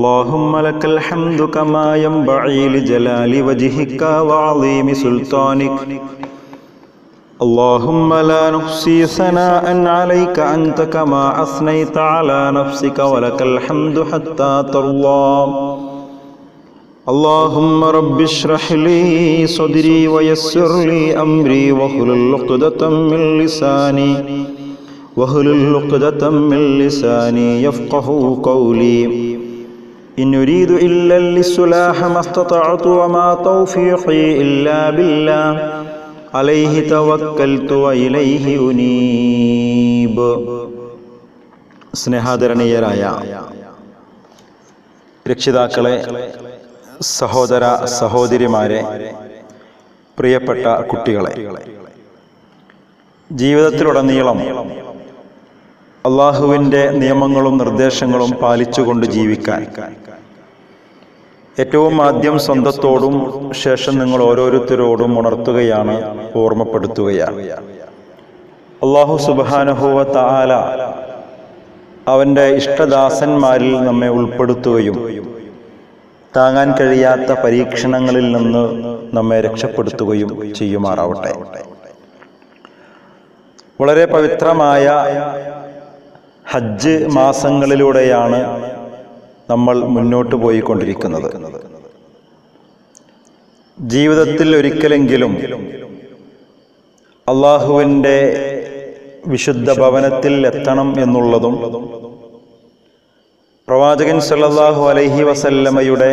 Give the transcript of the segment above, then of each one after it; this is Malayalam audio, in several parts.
اللهم لك الحمد كما ينبغي لجلال وجهك وعظيم سلطانك اللهم لا نحصي ثناء عليك أنت كما أثنيت على نفسك ولك الحمد حتى ترضى اللهم رب اشرح لي صدري ويسر لي أمري واحلل عقدة من لساني واحلل عقدة من لساني يفقه قولي إن أريد إلا الإصلاح ما استطعت وما توفيقي إلا بالله عليه توكلت وإليه أنيب സ്നേഹാദരണീയരായ രക്ഷിതാക്കളെ സഹോദര സഹോദരിമാരെ പ്രിയപ്പെട്ട കുട്ടികളെ ജീവിതത്തിലുടനീളം അള്ളാഹുവിൻ്റെ നിയമങ്ങളും നിർദ്ദേശങ്ങളും പാലിച്ചുകൊണ്ട് ജീവിക്കാൻ ഏറ്റവും ആദ്യം സ്വന്തത്തോടും ശേഷം നിങ്ങൾ ഓരോരുത്തരോടും ഉണർത്തുകയാണ് ഓർമ്മപ്പെടുത്തുകയാണ് അള്ളാഹു സുബാനുഹുവ താല അവൻ്റെ ഇഷ്ടദാസന്മാരിൽ നമ്മെ ഉൾപ്പെടുത്തുകയും താങ്ങാൻ കഴിയാത്ത പരീക്ഷണങ്ങളിൽ നിന്ന് നമ്മെ രക്ഷപ്പെടുത്തുകയും ചെയ്യുമാറാവട്ടെ വളരെ പവിത്രമായ ഹജ്ജ് മാസങ്ങളിലൂടെയാണ് നമ്മൾ മുന്നോട്ട് പോയിക്കൊണ്ടിരിക്കുന്നത് ജീവിതത്തിൽ ഒരിക്കലെങ്കിലും അള്ളാഹുവിൻ്റെ വിശുദ്ധ ഭവനത്തിൽ എത്തണം എന്നുള്ളതും പ്രവാചകൻ സല്ലല്ലാഹു അലൈഹി വസല്ലമയുടെ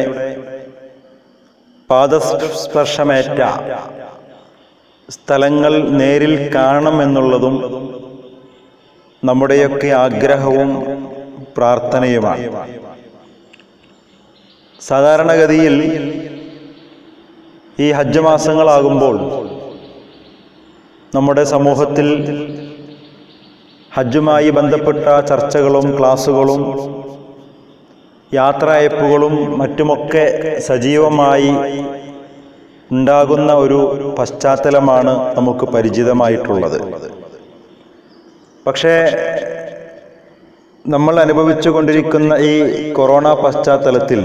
പാദസ്പർശമേറ്റ സ്ഥലങ്ങൾ നേരിൽ കാണണം എന്നുള്ളതും നമ്മുടെയൊക്കെ ആഗ്രഹവും പ്രാർത്ഥനയുമാണ് സാധാരണഗതിയിൽ ഈ ഹജ്ജ് മാസങ്ങളാകുമ്പോൾ നമ്മുടെ സമൂഹത്തിൽ ഹജ്ജുമായി ബന്ധപ്പെട്ട ചർച്ചകളും ക്ലാസ്സുകളും യാത്രയപ്പുകളും മറ്റുമൊക്കെ സജീവമായി ഉണ്ടാകുന്ന ഒരു പശ്ചാത്തലമാണ് നമുക്ക് പരിചിതമായിട്ടുള്ളത് പക്ഷേ നമ്മൾ അനുഭവിച്ചു കൊണ്ടിരിക്കുന്ന ഈ കൊറോണ പശ്ചാത്തലത്തിൽ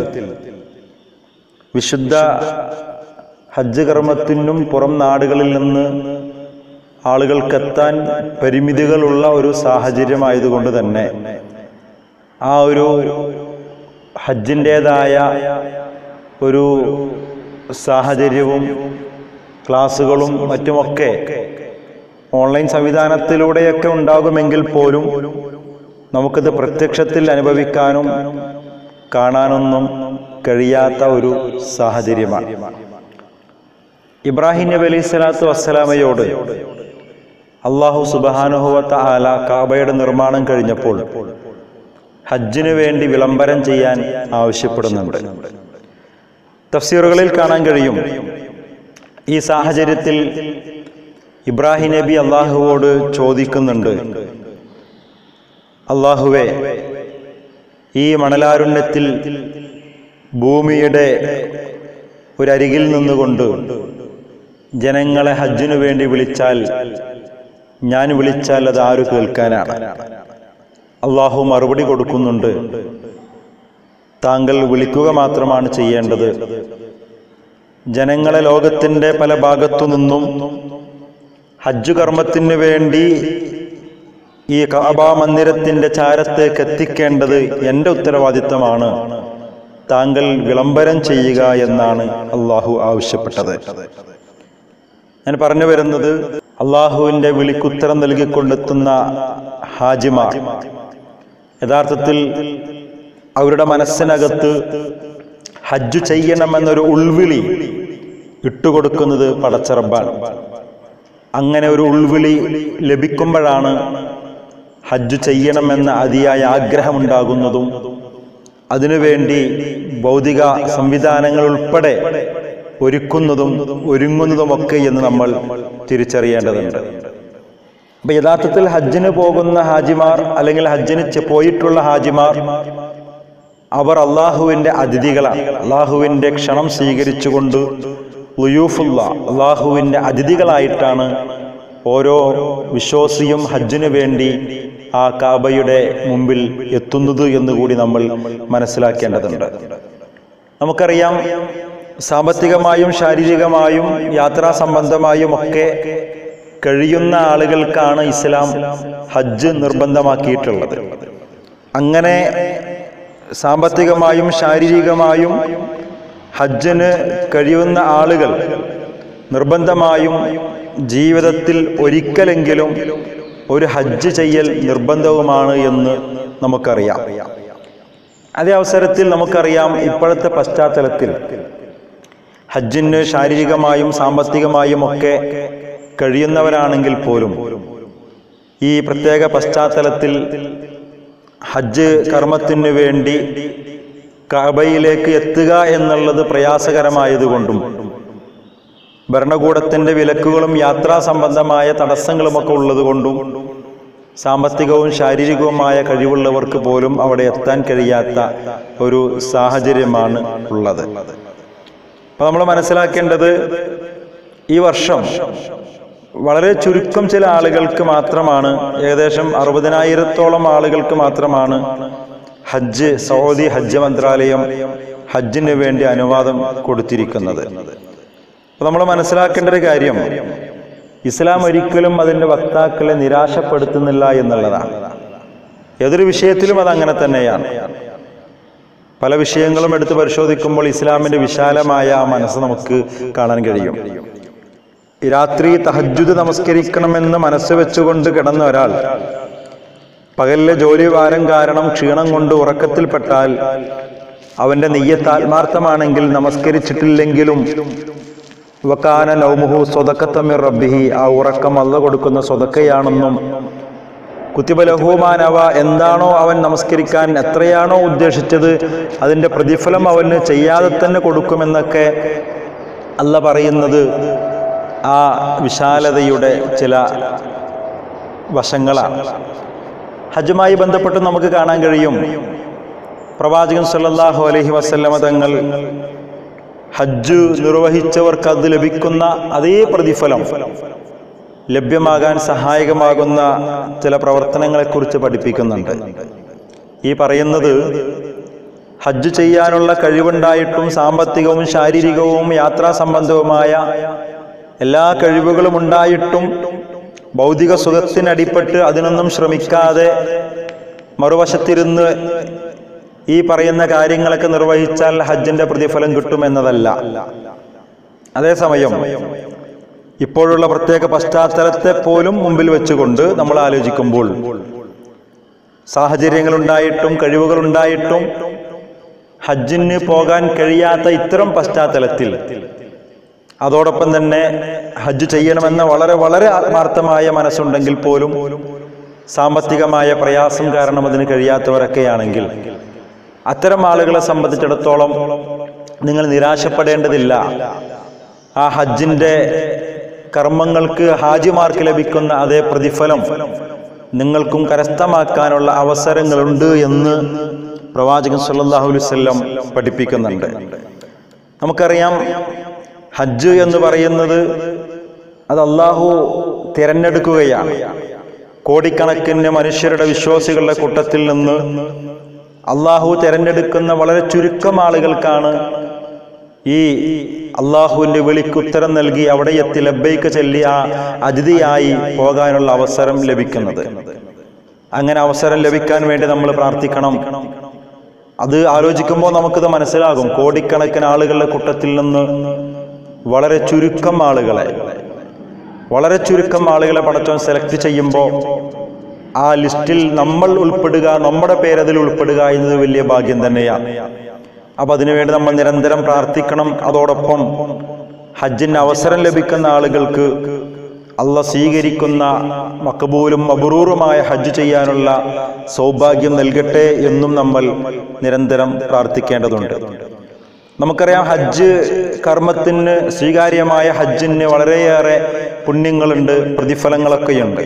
വിശുദ്ധ ഹജ്ജ് കർമ്മത്തിനും പുറം നാടുകളിൽ നിന്ന് ആളുകൾക്കെത്താൻ പരിമിതികളുള്ള ഒരു സാഹചര്യമായതുകൊണ്ട് തന്നെ ആ ഒരു ഹജ്ജിൻ്റെതായ ഒരു സാഹചര്യവും ക്ലാസ്സുകളും മറ്റുമൊക്കെ ഓൺലൈൻ സംവിധാനത്തിലൂടെയൊക്കെ ഉണ്ടാകുമെങ്കിൽ പോലും നമുക്കത് പ്രത്യക്ഷത്തിൽ അനുഭവിക്കാനും കാണാനൊന്നും കഴിയാത്ത ഒരു സാഹചര്യമാണ് ഇബ്രാഹിം നബി അലൈഹി സ്വലാത്തു വസ്സലാമയോട് അള്ളാഹു സുബാനുഹുവത്ത ആല കാബയുടെ നിർമ്മാണം കഴിഞ്ഞപ്പോൾ ഹജ്ജിനു വേണ്ടി വിളംബരം ചെയ്യാൻ ആവശ്യപ്പെടുന്നുണ്ട് തഫ്സീറുകളിൽ കാണാൻ കഴിയും ഈ സാഹചര്യത്തിൽ ഇബ്രാഹിം നബി അള്ളാഹുവോട് ചോദിക്കുന്നുണ്ട് അള്ളാഹുവെ ഈ മണലാരുണ്യത്തിൽ ഭൂമിയുടെ ഒരരികിൽ നിന്നുകൊണ്ട് ജനങ്ങളെ ഹജ്ജിനു വേണ്ടി വിളിച്ചാൽ ഞാൻ വിളിച്ചാൽ അത് ആര് കേൾക്കാനാണ് അള്ളാഹു മറുപടി കൊടുക്കുന്നുണ്ട് താങ്കൾ വിളിക്കുക മാത്രമാണ് ചെയ്യേണ്ടത് ജനങ്ങളെ ലോകത്തിൻ്റെ പല ഭാഗത്തു നിന്നും ഹജ്ജ് കർമ്മത്തിന് വേണ്ടി ഈ കാബ മന്ദിരത്തിന്റെ ചാരത്തേക്ക് എത്തിക്കേണ്ടത് എൻ്റെ ഉത്തരവാദിത്തമാണ് താങ്കൾ വിളംബരം ചെയ്യുക എന്നാണ് അള്ളാഹു ആവശ്യപ്പെട്ടത് ഞാൻ പറഞ്ഞു വരുന്നത് അള്ളാഹുവിൻ്റെ വിളിക്കുത്തരം നൽകിക്കൊണ്ടെത്തുന്ന ഹാജിമാർ യഥാർത്ഥത്തിൽ അവരുടെ മനസ്സിനകത്ത് ഹജ്ജ് ചെയ്യണമെന്നൊരു ഉൾവിളി ഇട്ടുകൊടുക്കുന്നത് പടച്ചറബാണ് അങ്ങനെ ഒരു ഉൾവിളി ലഭിക്കുമ്പോഴാണ് ഹജ്ജ് ചെയ്യണമെന്ന അതിയായ ആഗ്രഹമുണ്ടാകുന്നതും അതിനുവേണ്ടി ഭൗതിക സംവിധാനങ്ങൾ ഉൾപ്പെടെ ഒരുക്കുന്നതും ഒരുങ്ങുന്നതുമൊക്കെ എന്ന് നമ്മൾ തിരിച്ചറിയേണ്ടതുണ്ട് അപ്പൊ യഥാർത്ഥത്തിൽ ഹജ്ജിന് പോകുന്ന ഹാജിമാർ അല്ലെങ്കിൽ ഹജ്ജിന് ചെ- പോയിട്ടുള്ള ഹാജിമാർ അവർ അള്ളാഹുവിന്റെ അതിഥികളാണ് അള്ളാഹുവിന്റെ ക്ഷണം സ്വീകരിച്ചുകൊണ്ട് ലുയൂഫുള്ള അള്ളാഹുവിന്റെ അതിഥികളായിട്ടാണ് ഓരോ വിശ്വാസിയും ഹജ്ജിന് വേണ്ടി ആ കാബയുടെ മുമ്പിൽ എത്തുന്നത് എന്ന് കൂടി നമ്മൾ മനസ്സിലാക്കേണ്ടതുണ്ട് നമുക്കറിയാം സാമ്പത്തികമായും ശാരീരികമായും യാത്രാ സംബന്ധമായും ഒക്കെ കഴിയുന്ന ആളുകൾക്കാണ് ഇസ്ലാം ഹജ്ജ് നിർബന്ധമാക്കിയിട്ടുള്ളത് അങ്ങനെ സാമ്പത്തികമായും ശാരീരികമായും ഹജ്ജിന് കഴിയുന്ന ആളുകൾ നിർബന്ധമായും ജീവിതത്തിൽ ഒരിക്കലെങ്കിലും ഒരു ഹജ്ജ് ചെയ്യൽ നിർബന്ധവുമാണ് എന്ന് നമുക്കറിയാം അതേ അവസരത്തിൽ നമുക്കറിയാം ഇപ്പോഴത്തെ പശ്ചാത്തലത്തിൽ ഹജ്ജിന് ശാരീരികമായും സാമ്പത്തികമായും ഒക്കെ കഴിയുന്നവരാണെങ്കിൽ പോലും ഈ പ്രത്യേക പശ്ചാത്തലത്തിൽ ഹജ്ജ് കർമ്മത്തിനു വേണ്ടി കഅബയിലേക്ക് എത്തുക എന്നുള്ളത് പ്രയാസകരമായതുകൊണ്ടും ഭരണകൂടത്തിന്റെ വിലക്കുകളും യാത്രാ സംബന്ധമായ തടസ്സങ്ങളുമൊക്കെ ഉള്ളതുകൊണ്ടും സാമ്പത്തികവും ശാരീരികവുമായ കഴിവുള്ളവർക്ക് പോലും അവിടെ എത്താൻ കഴിയാത്ത ഒരു സാഹചര്യമാണ് ഉള്ളത് അപ്പൊ നമ്മൾ മനസ്സിലാക്കേണ്ടത് ഈ വർഷം വളരെ ചുരുക്കം ചില ആളുകൾക്ക് മാത്രമാണ് ഏകദേശം അറുപതിനായിരത്തോളം ആളുകൾക്ക് മാത്രമാണ് ഹജ്ജ് സൗദി ഹജ്ജ് മന്ത്രാലയം ഹജ്ജിന് വേണ്ടി അനുവാദം കൊടുത്തിരിക്കുന്നത് അപ്പൊ നമ്മൾ മനസ്സിലാക്കേണ്ട ഒരു കാര്യം ഇസ്ലാം ഒരിക്കലും അതിന്റെ വക്താക്കളെ നിരാശപ്പെടുത്തുന്നില്ല എന്നുള്ളതാണ് ഏതൊരു വിഷയത്തിലും അത് അങ്ങനെ തന്നെയാണ് പല വിഷയങ്ങളും എടുത്ത് പരിശോധിക്കുമ്പോൾ ഇസ്ലാമിന്റെ വിശാലമായ ആ മനസ്സ് നമുക്ക് കാണാൻ കഴിയും ഈ രാത്രി തഹജ്ജുദ് നമസ്കരിക്കണമെന്ന് മനസ്സ് വെച്ചുകൊണ്ട് കിടന്ന ഒരാൾ പകലിലെ ജോലി ഭാരം കാരണം ക്ഷീണം കൊണ്ട് ഉറക്കത്തിൽപ്പെട്ടാൽ അവന്റെ നെയ്യത്ത് ആത്മാർത്ഥമാണെങ്കിൽ നമസ്കരിച്ചിട്ടില്ലെങ്കിലും വക്കാന നൗമുഹു സ്വതക്കത്തമിർ റബ്ബിഹി ആ ഉറക്കം അല്ല കൊടുക്കുന്ന സ്വതക്കയാണെന്നും കുത്തിബലഹുമാനവ എന്താണോ അവൻ നമസ്കരിക്കാൻ എത്രയാണോ ഉദ്ദേശിച്ചത് അതിന്റെ പ്രതിഫലം അവന് ചെയ്യാതെ തന്നെ കൊടുക്കുമെന്നൊക്കെ അല്ല പറയുന്നത് ആ വിശാലതയുടെ ചില വശങ്ങളാണ് ഹജ്ജുമായി ബന്ധപ്പെട്ട് നമുക്ക് കാണാൻ കഴിയും പ്രവാചകൻ സല്ലല്ലാഹു അലൈഹി വസല്ലമ തങ്ങൾ ഹജ്ജ് നിർവഹിച്ചവർക്ക് അത് ലഭിക്കുന്ന അതേ പ്രതിഫലം ലഭ്യമാകാൻ സഹായകമാകുന്ന ചില പ്രവർത്തനങ്ങളെക്കുറിച്ച് പഠിപ്പിക്കുന്നുണ്ട് ഈ പറയുന്നത് ഹജ്ജ് ചെയ്യാനുള്ള കഴിവുണ്ടായിട്ടും സാമ്പത്തികവും ശാരീരികവും യാത്രാ സംബന്ധവുമായ എല്ലാ കഴിവുകളും ഉണ്ടായിട്ടും ഭൗതിക സുഖത്തിനടിപ്പെട്ട് അതിനൊന്നും ശ്രമിക്കാതെ മറുവശത്തിരുന്ന് ഈ പറയുന്ന കാര്യങ്ങളൊക്കെ നിർവഹിച്ചാൽ ഹജ്ജിന്റെ പ്രതിഫലം കിട്ടുമെന്നതല്ല അതേസമയം ഇപ്പോഴുള്ള പ്രത്യേക പശ്ചാത്തലത്തെ പോലും മുമ്പിൽ വെച്ചുകൊണ്ട് നമ്മൾ ആലോചിക്കുമ്പോൾ സാഹചര്യങ്ങൾ ഉണ്ടായിട്ടും കഴിവുകൾ ഉണ്ടായിട്ടും ഹജ്ജിന് പോകാൻ കഴിയാത്ത ഇത്തരം പശ്ചാത്തലത്തിൽ അതോടൊപ്പം തന്നെ ഹജ്ജ് ചെയ്യണമെന്ന വളരെ വളരെ ആത്മാർത്ഥമായ മനസ്സുണ്ടെങ്കിൽ പോലും സാമ്പത്തികമായ പ്രയാസം കാരണം അതിന് കഴിയാത്തവരൊക്കെയാണെങ്കിൽ അത്തരം ആളുകളെ സംബന്ധിച്ചിടത്തോളം നിങ്ങൾ നിരാശപ്പെടേണ്ടതില്ല ആ ഹജ്ജിന്റെ കർമ്മങ്ങൾക്ക് ഹാജിമാർക്ക് ലഭിക്കുന്ന അതേ പ്രതിഫലം നിങ്ങൾക്കും കരസ്ഥമാക്കാനുള്ള അവസരങ്ങളുണ്ട് എന്ന് പ്രവാചകൻ സല്ലല്ലാഹു അലൈഹി വസല്ലം പഠിപ്പിക്കുന്നുണ്ട് നമുക്കറിയാം ഹജ്ജ് എന്ന് പറയുന്നത് അത് അള്ളാഹു തിരഞ്ഞെടുക്കുകയാണ് കോടിക്കണക്കിന് മനുഷ്യരുടെ വിശ്വാസികളുടെ കൂട്ടത്തിൽ നിന്ന് അള്ളാഹു തിരഞ്ഞെടുക്കുന്ന വളരെ ചുരുക്കം ആളുകൾക്കാണ് ഈ അള്ളാഹുവിന്റെ വിളിക്ക് ഉത്തരം നൽകി അവിടെ എത്തി ലബ്ബൈക്ക് ചൊല്ലി ആ അതിഥിയായി പോകാനുള്ള അവസരം ലഭിക്കുന്നത് അങ്ങനെ അവസരം ലഭിക്കാൻ വേണ്ടി നമ്മൾ പ്രാർത്ഥിക്കണം അത് ആലോചിക്കുമ്പോൾ നമുക്കിത് മനസ്സിലാകും കോടിക്കണക്കിന് ആളുകളുടെ കൂട്ടത്തിൽ നിന്ന് വളരെ ചുരുക്കം ആളുകളെ വളരെ ചുരുക്കം ആളുകളെ പടച്ചോൻ സെലക്ട് ചെയ്യുമ്പോൾ ആ ലിസ്റ്റിൽ നമ്മൾ ഉൾപ്പെടുക നമ്മുടെ പേരതിൽ ഉൾപ്പെടുക എന്നത് വലിയ ഭാഗ്യം തന്നെയാണ് അപ്പൊ അതിനുവേണ്ടി നമ്മൾ നിരന്തരം പ്രാർത്ഥിക്കണം അതോടൊപ്പം ഹജ്ജിന് അവസരം ലഭിക്കുന്ന ആളുകൾക്ക് അള്ള സ്വീകരിക്കുന്ന മക്കബൂലും മബറൂറുമായ ഹജ്ജ് ചെയ്യാനുള്ള സൗഭാഗ്യം നൽകട്ടെ എന്നും നമ്മൾ നിരന്തരം പ്രാർത്ഥിക്കേണ്ടതുണ്ട് നമുക്കറിയാം ഹജ്ജ് കർമ്മത്തിന് സ്വീകാര്യമായ ഹജ്ജിന് വളരെയേറെ പുണ്യങ്ങളുണ്ട് പ്രതിഫലങ്ങളൊക്കെയുണ്ട്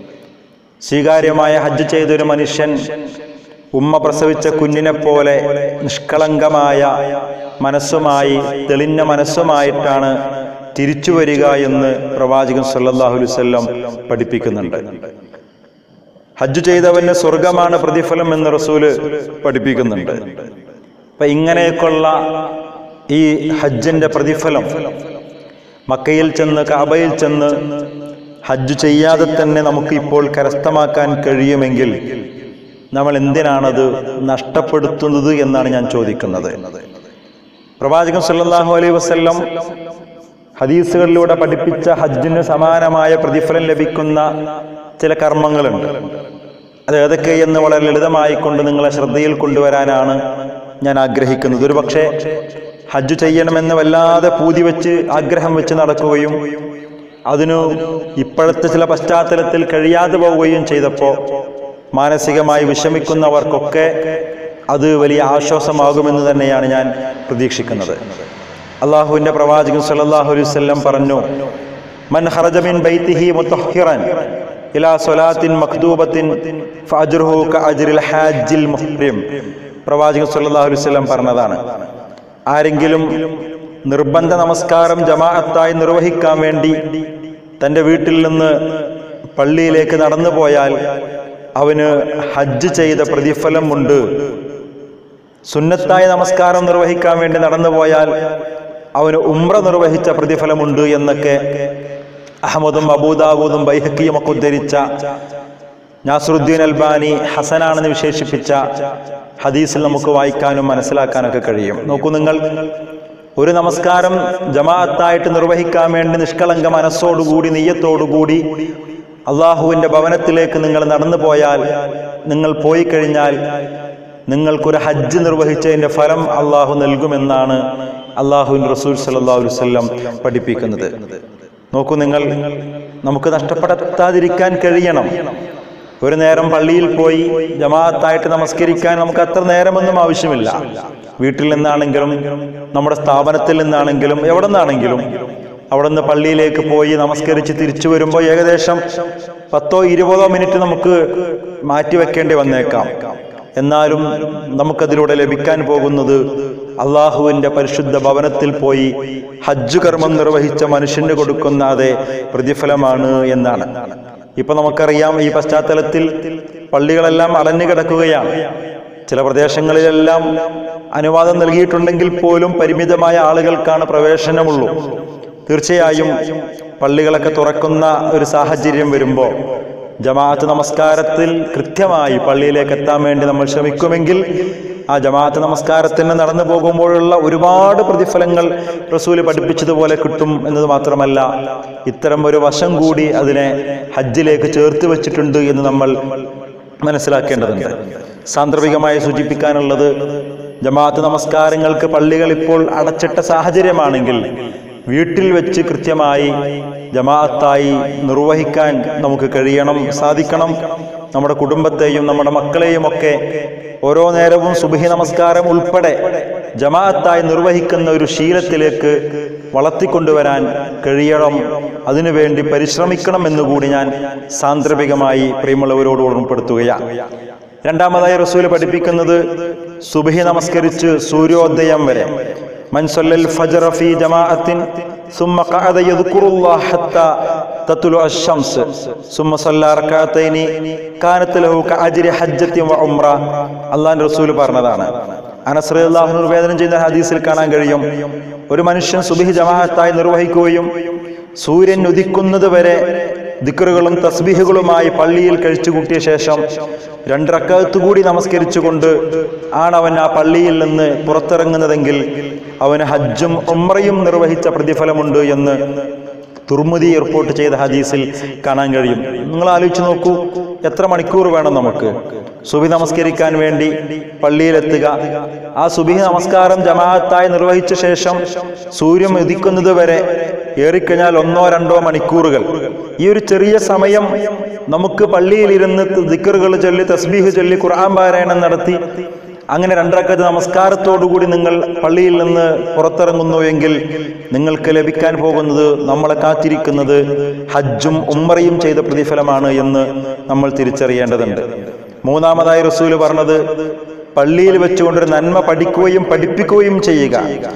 സ്വീകാര്യമായ ഹജ്ജ് ചെയ്തൊരു മനുഷ്യൻ ഉമ്മ പ്രസവിച്ച കുഞ്ഞിനെ പോലെ നിഷ്കളങ്കമായ മനസ്സുമായി തെളിഞ്ഞ മനസ്സുമായിട്ടാണ് തിരിച്ചു വരിക എന്ന് പ്രവാചകൻ സല്ലല്ലാഹു അലൈഹി വസല്ലം പഠിപ്പിക്കുന്നുണ്ട് ഹജ്ജ് ചെയ്തവന് സ്വർഗമാണ് പ്രതിഫലം എന്ന് റസൂല് പഠിപ്പിക്കുന്നുണ്ട് അപ്പൊ ഇങ്ങനെയൊക്കെയുള്ള ഈ ഹജ്ജിന്റെ പ്രതിഫലം മക്കയിൽ ചെന്ന് കാബയിൽ ചെന്ന് ഹജ്ജ് ചെയ്യാതെ തന്നെ നമുക്ക് ഇപ്പോൾ കരസ്ഥമാക്കാൻ കഴിയുമെങ്കിൽ നമ്മൾ എന്തിനാണത് നഷ്ടപ്പെടുത്തുന്നത് എന്നാണ് ഞാൻ ചോദിക്കുന്നത് പ്രവാചകൻ സല്ലല്ലാഹു അലൈഹി വസല്ലം ഹദീസുകളിലൂടെ പഠിപ്പിച്ച ഹജ്ജിന് സമാനമായ പ്രതിഫലം ലഭിക്കുന്ന ചില കർമ്മങ്ങളുണ്ട് അത് ഏതൊക്കെ എന്ന് വളരെ ലളിതമായി കൊണ്ട് നിങ്ങളെ ശ്രദ്ധയിൽ കൊണ്ടുവരാനാണ് ഞാൻ ആഗ്രഹിക്കുന്നത് ഒരു പക്ഷേ ഹജ്ജ് ചെയ്യണമെന്ന് വല്ലാതെ പൂതി വെച്ച് ആഗ്രഹം വെച്ച് നടക്കുകയും അതിനു ഇപ്പോഴത്തെ ചില പശ്ചാത്തലത്തിൽ കഴിയാതെ പോവുകയും ചെയ്തപ്പോൾ മാനസികമായി വിഷമിക്കുന്നവർക്കൊക്കെ അത് വലിയ ആശ്വാസമാകുമെന്ന് തന്നെയാണ് ഞാൻ പ്രതീക്ഷിക്കുന്നത് അള്ളാഹുവിന്റെ പ്രവാചകൻ സല്ലല്ലാഹു അലൈഹി വസല്ലം പറഞ്ഞു മൻ ഖറജ മിൻ ബൈതിഹി മുതഹ്ഹിറൻ ഇലാ സ്വലാത്തിൻ മക്തൂബത്തിൻ ഫഅജ്റുഹു കഅജ്രിൽ ഹാജിൽ മുഹ്രിം പ്രവാചകൻ സല്ലല്ലാഹു അലൈഹി വസല്ലം പറഞ്ഞതാണ് ആരെങ്കിലും നിർബന്ധ നമസ്കാരം ജമാഅത്തായി നിർവഹിക്കാൻ വേണ്ടി തൻ്റെ വീട്ടിൽ നിന്ന് പള്ളിയിലേക്ക് നടന്നു പോയാൽ അവന് ഹജ്ജ് ചെയ്ത പ്രതിഫലമുണ്ട് സുന്നത്തായ നമസ്കാരം നിർവഹിക്കാൻ വേണ്ടി നടന്നു പോയാൽ അവന് ഉംറ നിർവഹിച്ച പ്രതിഫലമുണ്ട് എന്നൊക്കെ അഹമ്മദും അബൂദാബൂദും ബൈഹക്കിയും ഒക്കെ ഉദ്ധരിച്ച നാസറുദ്ദീൻ അൽബാനി ഹസനാണെന്ന് വിശേഷിപ്പിച്ച ഹദീസിൽ നമുക്ക് വായിക്കാനും മനസ്സിലാക്കാനൊക്കെ കഴിയും നോക്കൂ നിങ്ങൾ ഒരു നമസ്കാരം ജമാഅത്തായിട്ട് നിർവഹിക്കാൻ വേണ്ടി നിഷ്കളങ്ക മനസ്സോടുകൂടി നെയ്യത്തോടുകൂടി അള്ളാഹുവിന്റെ ഭവനത്തിലേക്ക് നിങ്ങൾ നടന്നു പോയാൽ നിങ്ങൾ പോയി കഴിഞ്ഞാൽ നിങ്ങൾക്കൊരു ഹജ്ജ് നിർവഹിച്ചതിന്റെ ഫലം അള്ളാഹു നൽകുമെന്നാണ് അള്ളാഹുവിൻ റസൂൽ സല്ലല്ലാഹു അലൈഹി വസല്ലം പഠിപ്പിക്കുന്നത് നോക്കൂ നിങ്ങൾ നമുക്ക് നഷ്ടപ്പെടുത്താതിരിക്കാൻ കഴിയണം ഒരു നേരം പള്ളിയിൽ പോയി ജമാഅത്തായിട്ട് നമസ്കരിക്കാൻ നമുക്ക് അത്ര നേരമൊന്നും ആവശ്യമില്ല വീട്ടിൽ നിന്നാണെങ്കിലും നമ്മുടെ സ്ഥാപനത്തിൽ നിന്നാണെങ്കിലും എവിടെ നിന്നാണെങ്കിലും അവിടെ നിന്ന് പള്ളിയിലേക്ക് പോയി നമസ്കരിച്ച് തിരിച്ചു വരുമ്പോൾ ഏകദേശം പത്തോ ഇരുപതോ മിനിറ്റ് നമുക്ക് മാറ്റിവെക്കേണ്ടി വന്നേക്കാം എന്നാലും നമുക്കതിലൂടെ ലഭിക്കാൻ പോകുന്നത് അള്ളാഹുവിന്റെ പരിശുദ്ധ ഭവനത്തിൽ പോയി ഹജ്ജ് കർമ്മം നിർവഹിച്ച മനുഷ്യന് കൊടുക്കുന്ന അതേ പ്രതിഫലമാണ് എന്നാണ് ഇപ്പൊ നമുക്കറിയാം ഈ പശ്ചാത്തലത്തിൽ പള്ളികളെല്ലാം അടഞ്ഞു കിടക്കുകയാണ് ചില പ്രദേശങ്ങളിലെല്ലാം അനുവാദം നൽകിയിട്ടുണ്ടെങ്കിൽ പോലും പരിമിതമായ ആളുകൾക്കാണ് പ്രവേശനമുള്ളൂ തീർച്ചയായും പള്ളികളൊക്കെ തുറക്കുന്ന ഒരു സാഹചര്യം വരുമ്പോൾ ജമാഅത്ത് നമസ്കാരത്തിൽ കൃത്യമായി പള്ളിയിലേക്ക് എത്താൻ വേണ്ടി നമ്മൾ ശ്രമിക്കുമെങ്കിൽ ആ ജമാഅത്ത് നമസ്കാരത്തിന് നടന്നു പോകുമ്പോഴുള്ള ഒരുപാട് പ്രതിഫലങ്ങൾ റസൂല് പഠിപ്പിച്ചതുപോലെ കിട്ടും എന്നത് മാത്രമല്ല ഇത്തരം ഒരു വശം കൂടി അതിനെ ഹജ്ജിലേക്ക് ചേർത്ത് വെച്ചിട്ടുണ്ട് എന്ന് നമ്മൾ മനസ്സിലാക്കേണ്ടതുണ്ട് സാന്ദർഭികമായി സൂചിപ്പിക്കാനുള്ളത് ജമാഅത്ത് നമസ്കാരങ്ങൾക്ക് പള്ളികൾ ഇപ്പോൾ അടച്ചിട്ട സാഹചര്യമാണെങ്കിൽ വീട്ടിൽ വെച്ച് കൃത്യമായി ജമാഅത്തായി നിർവഹിക്കാൻ നമുക്ക് കഴിയണം സാധിക്കണം നമ്മുടെ കുടുംബത്തെയും നമ്മുടെ മക്കളെയും ഒക്കെ ഓരോ നേരവും സുബഹി നമസ്കാരം ഉൾപ്പെടെ ജമാഅത്തായി നിർവഹിക്കുന്ന ഒരു ശീലത്തിലേക്ക് വളർത്തിക്കൊണ്ടുവരാൻ കഴിയണം അതിനുവേണ്ടി പരിശ്രമിക്കണം എന്നുകൂടി ഞാൻ സാന്ദർഭികമായി പ്രിയമുള്ളവരോട് ഓർമ്മപ്പെടുത്തുകയാണ് രണ്ടാമതായി റസൂല് പഠിപ്പിക്കുന്നത് സുബഹി നമസ്കരിച്ച് സൂര്യോദയം വരെ من صلى الفجر في جماعة ثم قعد يذكر الله حتى تطلع الشمس ثم صلى ركعتين كانت له كأجر حجة وعمرة അള്ളാൻ റസൂൽ പറഞ്ഞതാണ് അനസ് റളിയല്ലാഹു അൻഹു നിവേദനം ചെയ്യുന്ന ഹദീസിൽ കാണാൻ കഴിയും ഒരു മനുഷ്യൻ സുബഹി ജമാഅത്തായി നിർവഹിക്കുകയും സൂര്യൻ ഉദിക്കുന്നത് വരെ ദിക്കറുകളും തസ്ബീഹുകളുമായി പള്ളിയിൽ കഴിച്ചു കൂട്ടിയ ശേഷം രണ്ടിറക്കകത്ത് കൂടി നമസ്കരിച്ചുകൊണ്ട് ആണവൻ ആ പള്ളിയിൽ നിന്ന് പുറത്തിറങ്ങുന്നതെങ്കിൽ അവന് ഹജ്ജും ഉമ്രയും നിർവഹിച്ച പ്രതിഫലമുണ്ട് എന്ന് തുർമുദി റിപ്പോർട്ട് ചെയ്ത ഹദീസിൽ കാണാൻ കഴിയും നിങ്ങൾ ആലോചിച്ച് നോക്കൂ എത്ര മണിക്കൂർ വേണം നമുക്ക് സുബി നമസ്കരിക്കാൻ വേണ്ടി പള്ളിയിലെത്തുക ആ സുബി നമസ്കാരം ജമാഅത്തായി നിർവഹിച്ച ശേഷം സൂര്യൻ ഉദിക്കുന്നത് വരെ ഏറിക്കഴിഞ്ഞാൽ ഒന്നോ രണ്ടോ മണിക്കൂറുകൾ ഈ ഒരു ചെറിയ സമയം നമുക്ക് പള്ളിയിലിരുന്ന് ദിക്കറുകൾ ചൊല്ലി തസ്ബീഹ് ചൊല്ലി ഖുർആൻ പാരായണം നടത്തി അങ്ങനെ രണ്ടരക്കത്ത് നമസ്കാരത്തോടുകൂടി നിങ്ങൾ പള്ളിയിൽ നിന്ന് പുറത്തിറങ്ങുന്നു എങ്കിൽ നിങ്ങൾക്ക് ലഭിക്കാൻ പോകുന്നത് നമ്മളെ കാത്തിരിക്കുന്നത് ഹജ്ജും ഉമ്മറയും ചെയ്ത പ്രതിഫലമാണ് എന്ന് നമ്മൾ തിരിച്ചറിയേണ്ടതുണ്ട് മൂന്നാമതായി റസൂല് പറഞ്ഞത് പള്ളിയിൽ വെച്ചുകൊണ്ടൊരു നന്മ പഠിക്കുകയും പഠിപ്പിക്കുകയും ചെയ്യുക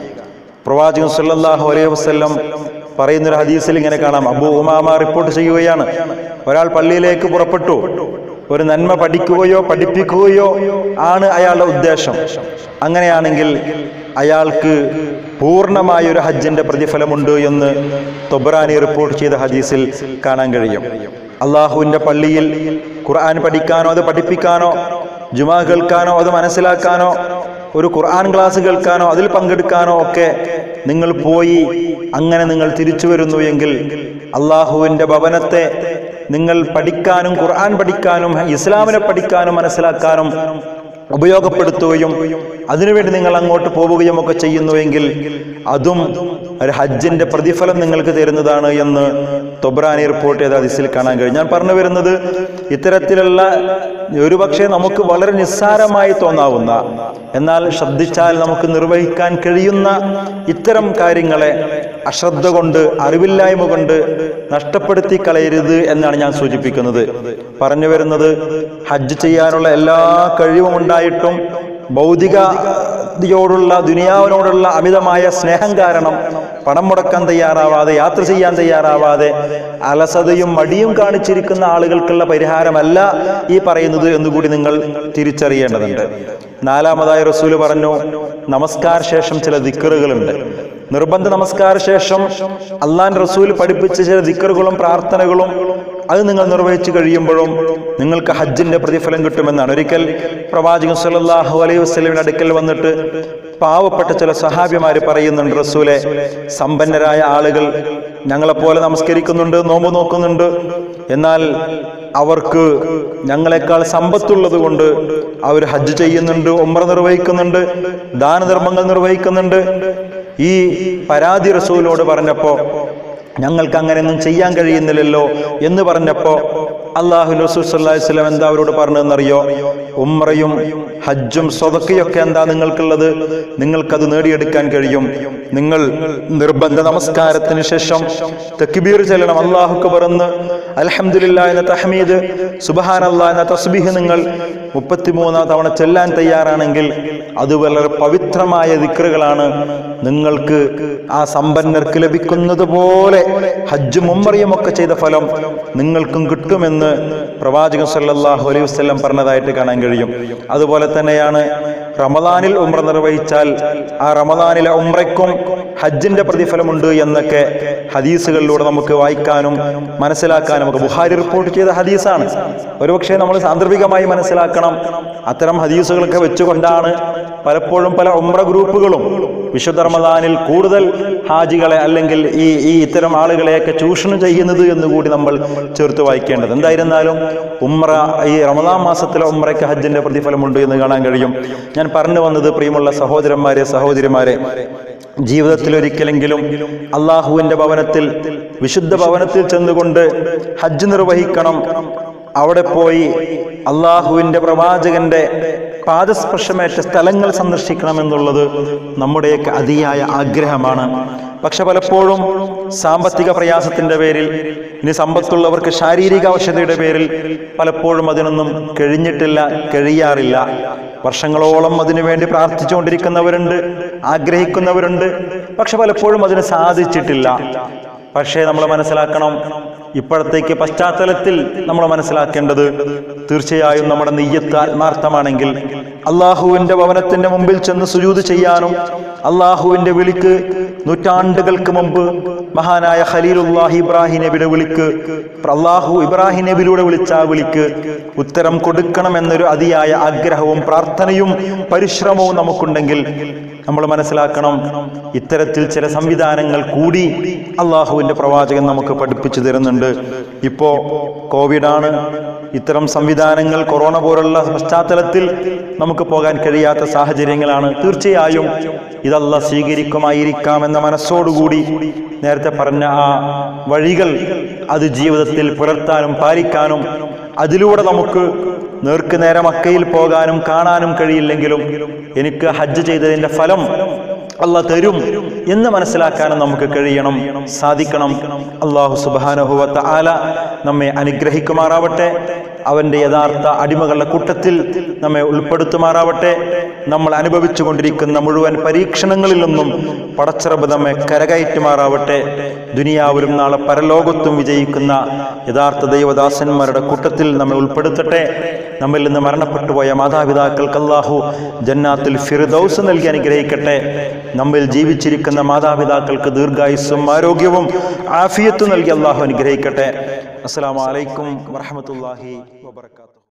പ്രവാചകൻ സല്ലല്ലാഹു അലൈഹി വസല്ലം പറയുന്നൊരു ഹദീസിൽ ഇങ്ങനെ കാണാം അബൂ ഉമാമ റിപ്പോർട്ട് ചെയ്യുകയാണ് ഒരാൾ പള്ളിയിലേക്ക് പുറപ്പെട്ടു ഒരു നന്മ പഠിക്കുകയോ പഠിപ്പിക്കുകയോ ആണ് അയാളുടെ ഉദ്ദേശം അങ്ങനെയാണെങ്കിൽ അയാൾക്ക് പൂർണ്ണമായ ഒരു ഹജ്ജിന്റെ പ്രതിഫലമുണ്ട് എന്ന് തൊബ്രാനി റിപ്പോർട്ട് ചെയ്ത ഹദീസിൽ കാണാൻ കഴിയും അള്ളാഹുവിന്റെ പള്ളിയിൽ ഖുർആൻ പഠിക്കാനോ അത് പഠിപ്പിക്കാനോ ജുമാ കേൾക്കാനോ അത് മനസ്സിലാക്കാനോ ഒരു ഖുർആൻ ക്ലാസ് കേൾക്കാനോ അതിൽ പങ്കെടുക്കാനോ ഒക്കെ നിങ്ങൾ പോയി അങ്ങനെ നിങ്ങൾ തിരിച്ചു വരുന്നു എങ്കിൽ അള്ളാഹുവിന്റെ ഭവനത്തെ നിങ്ങൾ പഠിക്കാനും ഖുർആൻ പഠിക്കാനും ഇസ്ലാമിനെ പഠിക്കാനും മനസ്സിലാക്കാനും ഉപയോഗപ്പെടുത്തുകയും അതിനുവേണ്ടി നിങ്ങൾ അങ്ങോട്ട് പോവുകയും ഒക്കെ ചെയ്യുന്നുവെങ്കിൽ അതും ഒരു ഹജ്ജിന്റെ പ്രതിഫലം നിങ്ങൾക്ക് തരുന്നതാണ് എന്ന് തൊബ്രാനി റിപ്പോർട്ട് ചെയ്ത അതിസിൽ കാണാൻ കഴിയും ഞാൻ പറഞ്ഞു വരുന്നത് ഇത്തരത്തിലുള്ള ഒരുപക്ഷെ നമുക്ക് വളരെ നിസ്സാരമായി തോന്നാവുന്ന എന്നാൽ ശ്രദ്ധിച്ചാൽ നമുക്ക് നിർവഹിക്കാൻ കഴിയുന്ന ഇത്തരം കാര്യങ്ങളെ അശ്രദ്ധ കൊണ്ട് അറിവില്ലായ്മ കൊണ്ട് നഷ്ടപ്പെടുത്തി കളയരുത് എന്നാണ് ഞാൻ സൂചിപ്പിക്കുന്നത് പറഞ്ഞു വരുന്നത് ഹജ്ജ് ചെയ്യാനുള്ള എല്ലാ കഴിവും ഉണ്ടായിട്ടും ഭൗതികതയോടുള്ള ദുനിയാവിനോടുള്ള അമിതമായ സ്നേഹം കാരണം പണം മുടക്കാൻ തയ്യാറാവാതെ യാത്ര ചെയ്യാൻ തയ്യാറാവാതെ അലസതയും മടിയും കാണിച്ചിരിക്കുന്ന ആളുകൾക്കുള്ള പരിഹാരമല്ല ഈ പറയുന്നത് എന്നുകൂടി നിങ്ങൾ തിരിച്ചറിയേണ്ടതുണ്ട് നാലാമതായി റസൂല് പറഞ്ഞു നമസ്കാര ശേഷം ചില ദിക്കറുകളുണ്ട് നിർബന്ധ നമസ്കാര ശേഷം അള്ളാൻ റസൂൽ പഠിപ്പിച്ച ചില ദിക്കറുകളും പ്രാർത്ഥനകളും അത് നിങ്ങൾ നിർവഹിച്ചു കഴിയുമ്പോഴും നിങ്ങൾക്ക് ഹജ്ജിന്റെ പ്രതിഫലം കിട്ടുമെന്നാണ് ഒരിക്കൽ പ്രവാചകൻ സല്ലല്ലാഹു അലൈഹി വസല്ലമയുടെ അടുക്കൽ വന്നിട്ട് പാവപ്പെട്ട ചില സഹാബിമാര് പറയുന്നുണ്ട് റസൂലെ സമ്പന്നരായ ആളുകൾ ഞങ്ങളെപ്പോലെ നമസ്കരിക്കുന്നുണ്ട് നോമ്പ് നോക്കുന്നുണ്ട് എന്നാൽ അവർക്ക് ഞങ്ങളെക്കാൾ സമ്പത്തുള്ളത് കൊണ്ട് അവർ ഹജ്ജ് ചെയ്യുന്നുണ്ട് ഉമ്ര നിർവഹിക്കുന്നുണ്ട് ദാനധർമ്മങ്ങൾ നിർവഹിക്കുന്നുണ്ട് ഈ പരാതി റസൂലിനോട് പറഞ്ഞപ്പോ ഞങ്ങൾക്ക് അങ്ങനെയൊന്നും ചെയ്യാൻ കഴിയുന്നില്ലല്ലോ എന്ന് പറഞ്ഞപ്പോ അള്ളാഹു റസൂൽ സല്ലല്ലാഹു അലൈഹി വസല്ലം എന്താ അവരോട് പറഞ്ഞതെന്നറിയോ ഉമ്രയും ഹജ്ജും സ്വതക്കയൊക്കെ എന്താ നിങ്ങൾക്കുള്ളത് നിങ്ങൾക്കത് നേടിയെടുക്കാൻ കഴിയും നിങ്ങൾ നിർബന്ധ നമസ്കാരത്തിന് ശേഷം തക്ബീർ ചെല്ലണം അള്ളാഹുക്ക് പറന്ന് അൽഹംദുലില്ലാ എന്ന തഹമീദ് സുബഹാനല്ലാ എന്ന തസ്ബീഹ് നിങ്ങൾ മുപ്പത്തിമൂന്നാം തവണ ചെല്ലാൻ തയ്യാറാണെങ്കിൽ അത് വളരെ പവിത്രമായ ദിക്റുകളാണ് നിങ്ങൾക്ക് ആ സമ്പന്നർക്ക് ലഭിക്കുന്നത് പോലെ ഹജ്ജും ഉമ്മറിയും ഒക്കെ ചെയ്ത ഫലം നിങ്ങൾക്കും കിട്ടുമെന്ന് പ്രവാചകൻ സല്ലല്ലാഹു അലൈഹി വസല്ലം പറഞ്ഞതായിട്ട് കാണാൻ കഴിയും അതുപോലെ തന്നെയാണ് റമദാനിൽ ഉംറ നിർവഹിച്ചാൽ ആ റമദാനിലെ ഉംറയ്ക്കും ഹജ്ജിന്റെ പ്രതിഫലമുണ്ട് എന്നൊക്കെ ഹദീസുകളിലൂടെ നമുക്ക് വായിക്കാനും മനസ്സിലാക്കാനും ഒക്കെ ബുഹാരി റിപ്പോർട്ട് ചെയ്ത ഹദീസാണ് ഒരുപക്ഷെ നമ്മൾ സാന്ദർഭികമായി മനസ്സിലാക്കണം അത്തരം ഹദീസുകളൊക്കെ വെച്ചുകൊണ്ടാണ് പലപ്പോഴും പല ഉംറ ഗ്രൂപ്പുകളും വിശുദ്ധ റമദാനിൽ കൂടുതൽ ഹാജികളെ അല്ലെങ്കിൽ ഈ ഈ ഇത്തരം ആളുകളെയൊക്കെ ചൂഷണം ചെയ്യുന്നത് എന്നുകൂടി നമ്മൾ ചേർത്ത് വായിക്കേണ്ടത് എന്തായിരുന്നാലും ഉമ്ര ഈ റമദാൻ മാസത്തിലെ ഉമ്രയ്ക്ക് ഹജ്ജിന്റെ പ്രതിഫലമുണ്ട് എന്ന് കാണാൻ കഴിയും ഞാൻ പറഞ്ഞു വന്നത് പ്രിയമുള്ള സഹോദരന്മാരെ സഹോദരിമാരെ ജീവിതത്തിൽ ഒരിക്കലെങ്കിലും അള്ളാഹുവിന്റെ ഭവനത്തിൽ വിശുദ്ധ ഭവനത്തിൽ ചെന്നുകൊണ്ട് ഹജ്ജ് നിർവഹിക്കണം അവിടെ പോയി അള്ളാഹുവിന്റെ പ്രവാചകന്റെ പാദസ്പർശമേറ്റ സ്ഥലങ്ങൾ സന്ദർശിക്കണമെന്നുള്ളത് നമ്മുടെയൊക്കെ അതിയായ ആഗ്രഹമാണ് പക്ഷെ പലപ്പോഴും സാമ്പത്തിക പ്രയാസത്തിന്റെ പേരിൽ ഇനി സമ്പത്തുള്ളവർക്ക് ശാരീരിക ആവശ്യതയുടെ പേരിൽ പലപ്പോഴും അതിനൊന്നും കഴിഞ്ഞിട്ടില്ല കഴിയാറില്ല വർഷങ്ങളോളം അതിനുവേണ്ടി പ്രാർത്ഥിച്ചുകൊണ്ടിരിക്കുന്നവരുണ്ട് ആഗ്രഹിക്കുന്നവരുണ്ട് പക്ഷെ പലപ്പോഴും അതിന് സാധിച്ചിട്ടില്ല പക്ഷേ നമ്മൾ മനസ്സിലാക്കണം ഇപ്പോഴത്തേക്ക് പശ്ചാത്തലത്തിൽ നമ്മൾ മനസ്സിലാക്കേണ്ടത് തീർച്ചയായും നമ്മുടെ നെയ്യത്ത് ആത്മാർത്ഥമാണെങ്കിൽ അള്ളാഹുവിന്റെ ഭവനത്തിന്റെ മുമ്പിൽ ചെന്ന് സുജൂത് ചെയ്യാനും അള്ളാഹുവിന്റെ വിളിക്ക് നൂറ്റാണ്ടുകൾക്ക് മുമ്പ് മഹാനായ ഖലീലുല്ലാഹി ഇബ്രാഹിം നബിയുടെ വിളിക്ക് അള്ളാഹു ഇബ്രാഹിം നബിയിലൂടെ വിളിച്ച ആ വിളിക്ക് ഉത്തരം കൊടുക്കണമെന്നൊരു അതിയായ ആഗ്രഹവും പ്രാർത്ഥനയും പരിശ്രമവും നമുക്കുണ്ടെങ്കിൽ നമ്മൾ മനസ്സിലാക്കണം ഇത്തരത്തിൽ ചില സംവിധാനങ്ങൾ കൂടി അള്ളാഹുവിന്റെ പ്രവാചകൻ നമുക്ക് പഠിപ്പിച്ചു തരുന്നുണ്ട് ഇപ്പോ കോവിഡാണ് ഇത്തരം സംവിധാനങ്ങൾ കൊറോണ പോലുള്ള പശ്ചാത്തലത്തിൽ നമുക്ക് പോകാൻ കഴിയാത്ത സാഹചര്യങ്ങളാണ് തീർച്ചയായും ഇതല്ല സ്വീകരിക്കുമായിരിക്കാം എന്ന മനസ്സോടുകൂടി നേരത്തെ പറഞ്ഞ ആ വഴികൾ അത് ജീവിതത്തിൽ പുലർത്താനും പാലിക്കാനും അതിലൂടെ നമുക്ക് നേർക്ക് നേരെ മക്കയിൽ പോകാനും കാണാനും കഴിയില്ലെങ്കിലും എനിക്ക് ഹജ്ജ് ചെയ്തതിന്റെ ഫലം അല്ല തരും എന്ന് മനസ്സിലാക്കാനും നമുക്ക് കഴിയണം സാധിക്കണം അള്ളാഹു സുബാനുഭവത്ത ആല നമ്മെ അനുഗ്രഹിക്കുമാറാവട്ടെ അവൻ്റെ യഥാർത്ഥ അടിമകളുടെ കൂട്ടത്തിൽ നമ്മെ ഉൾപ്പെടുത്തുമാറാവട്ടെ നമ്മൾ അനുഭവിച്ചു കൊണ്ടിരിക്കുന്ന മുഴുവൻ പരീക്ഷണങ്ങളിൽ നിന്നും പടച്ചിറബ് നമ്മെ കരകയറ്റുമാറാവട്ടെ ദുനിയാവിലും നാളെ പരലോകത്തും വിജയിക്കുന്ന യഥാർത്ഥ ദൈവദാസന്മാരുടെ കൂട്ടത്തിൽ നമ്മെ ഉൾപ്പെടുത്തട്ടെ നമ്മിൽ നിന്ന് മരണപ്പെട്ടു പോയ മാതാപിതാക്കൾക്ക് അല്ലാഹു ജന്നാത്തിൽ ഫിർദൗസ് നൽകി അനുഗ്രഹിക്കട്ടെ നമ്മിൽ ജീവിച്ചിരിക്കുന്ന മാതാപിതാക്കൾക്ക് ദീർഘായുസ്സും ആരോഗ്യവും ആഫിയത്തും നൽകി അള്ളാഹു അനുഗ്രഹിക്കട്ടെ അസ്സലാമു അലൈക്കും വറഹമത്തല്ലാഹി വബർക്കാത്തു